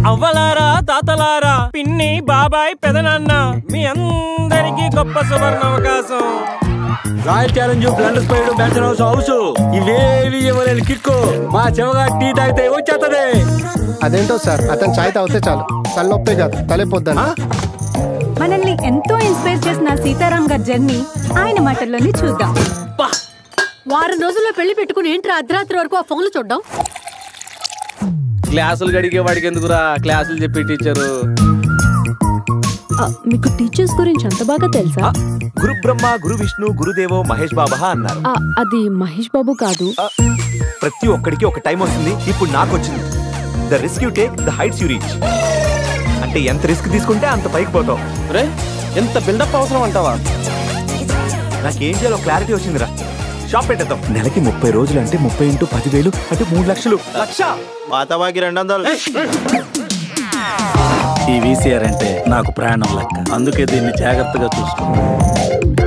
అవ్వలారా తాతలారా పిన్ని బాబాయ్ పెదనాన్న మీ అందరికీ గొప్ప సువర్ణ అవకాశం రాయల్ ఛాలెంజ్ బ్లండర్ స్పైడ్ బ్యాచర్ హౌస్ హౌస్ ఇవేవి ఇవ్వలేని కిక్కు మా చెవగా టీ తాగితే వచ్చేస్తది అదేంటో సార్ అతను చాయ్ తాగితే చాలు తలనొప్పే కాదు తలెప్పొద్దని మనల్ని ఎంతో ఇన్స్పైర్ చేసిన సీతారాం గారి జర్నీ ఆయన మాటల్లోనే చూద్దాం వారం రోజుల్లో పెళ్లి పెట్టుకుని ఏంట్రా అర్ధరాత్రి వరకు ఆ ఫోన్లు చూడడం క్లాసులు గడిగే వాడికి ఎందుకురా క్లాసులు చెప్పి టీచరు మీకు టీచర్స్ గురించి అంత బాగా తెలుసా గురు బ్రహ్మ గురు విష్ణు గురుదేవో మహేష్ బాబా అన్నారు ఆ, అది మహేష్ బాబు కాదు ప్రతి ఒక్కడికి ఒక టైం వస్తుంది ఇప్పుడు నాకు వచ్చింది the risk you take the heights you reach అంటే ఎంత రిస్క్ తీసుకుంటే అంత పైకి పోతావు రే ఎంత బిల్డప్ అవసరం అంటావా నాకేం చేయాలో క్లారిటీ వచ్చిందిరా షాప్ పెట్టేద్దాం నెలకి ముప్పై రోజులు అంటే ముప్పై ఇంటూ పదివేలు అంటే మూడు లక్షలు లక్ష పాతవాకి రెండు వందలు ఈ వీసీఆర్ అంటే నాకు ప్రాణం లెక్క అందుకే దీన్ని జాగ్రత్తగా చూసుకో